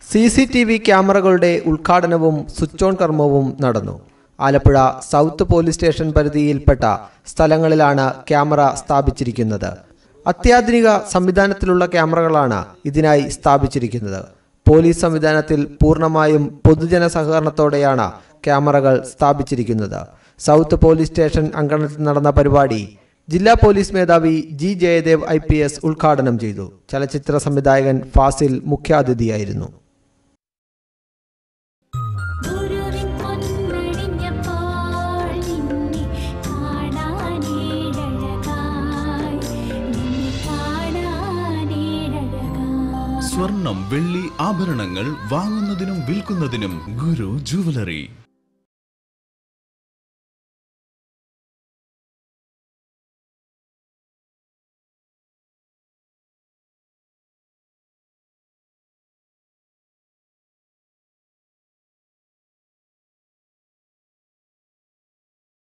C C T V ക്യാമറകളുടെ ഉദ്ഘാടനവും switch on കർമ്മവും നടന്നു ആലപ്പുഴ സൗത്ത് പോലീസ് സ്റ്റേഷൻ പരിധിയിൽപ്പെട്ട സ്ഥലങ്ങളിലാണ് ക്യാമറ സ്ഥാപിച്ചിരിക്കുന്നത് അത്യാധുനിക സംവിധാനത്തിലുള്ള ക്യാമറകളാണ് ഇതിനായി സ്ഥാപിച്ചിരിക്കുന്നത് പോലീസ് സംവിധാനത്തിൽ പൂർണ്ണമായും പൊതുജന സഹകരണത്തോടെയാണ് ക്യാമറകൾ സ്ഥാപിച്ചിരിക്കുന്നത് സൗത്ത് പോലീസ് സ്റ്റേഷൻ അങ്കണത്തിൽ നടന്ന പരിപാടി ജില്ലാ പോലീസ് മേധാവി G Jayadev I P S ഉദ്ഘാടനം ചെയ്തു ചലച്ചിത്ര സംവിധായകൻ ഫാസിൽ മുഖ്യാതിഥിയായിരുന്നു ഗുരുവിൻ പൊന്നണിഞ്ഞപ്പോൾ നിന്നെ കാണാനേഴഴകായി നിന്നെ കാണാനേഴഴകായി സ്വർണം വെള്ളി ആഭരണങ്ങൾ വാങ്ങുന്നതിനും വിൽക്കുന്നതിനും ഗുരു ജുവലറി